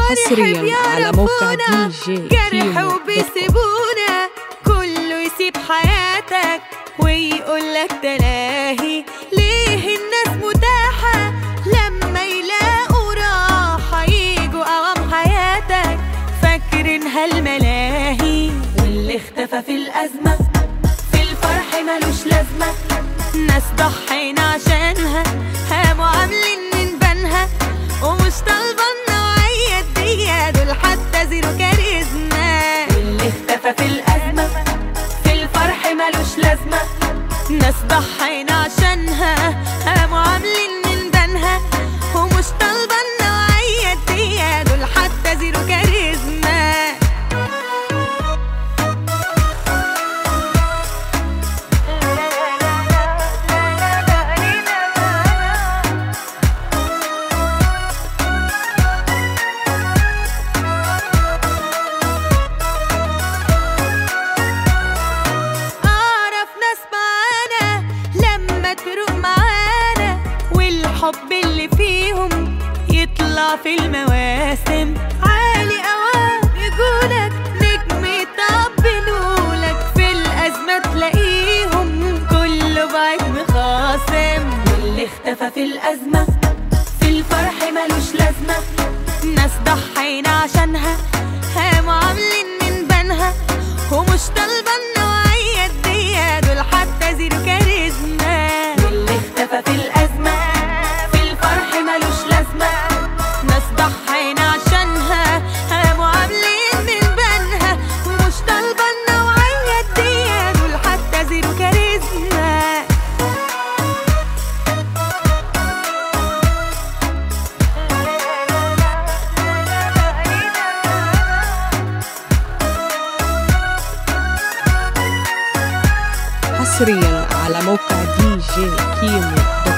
حصرياً يحب على موقع يعرفونا. دي جي جرح كيمو دوت كوم. وبيسيبونا كله يسيب حياتك ويقول لك تلاهي ليه الناس متاحة لما يلاقوا راحة يجوا أوام حياتك فاكرينها الملاهي واللي اختفى في الأزمة في الفرح ملوش لازمة ناس ضحينا عشانها قاموا عاملين من بنها ومش طالبة النوعية دي دول حتى زيرو كاريزما واللي اختفى في الأزمة في الفرح ملوش لازمة ناس ضحينا عشانها قاموا عاملين من بنها ومش طالبة النوعية دي دول حتى زيرو كاريزما أعرف ناس معانا لما تروق معانا والحب اللي فيهم يطلع في المواسم عالي أوام يقولك نجم يطبلولك في الأزمة تلاقيهم كله بعيد مخاصم واللي اختفى في الأزمة في الفرح ملوش لازمة ناس ضحينا عشانها قاموا عاملين من بنها ومش طالبة النوعية دي دول حتى زيرو كاريزما واللي اختفى في الأزمة في الفرح ملوش لازمة ناس ضحينا عشانها قاموا عاملين من بنها ومش طالبة النوعية دي دول حتى زيرو كاريزما حصريا على موقع دي جي كيمو دوت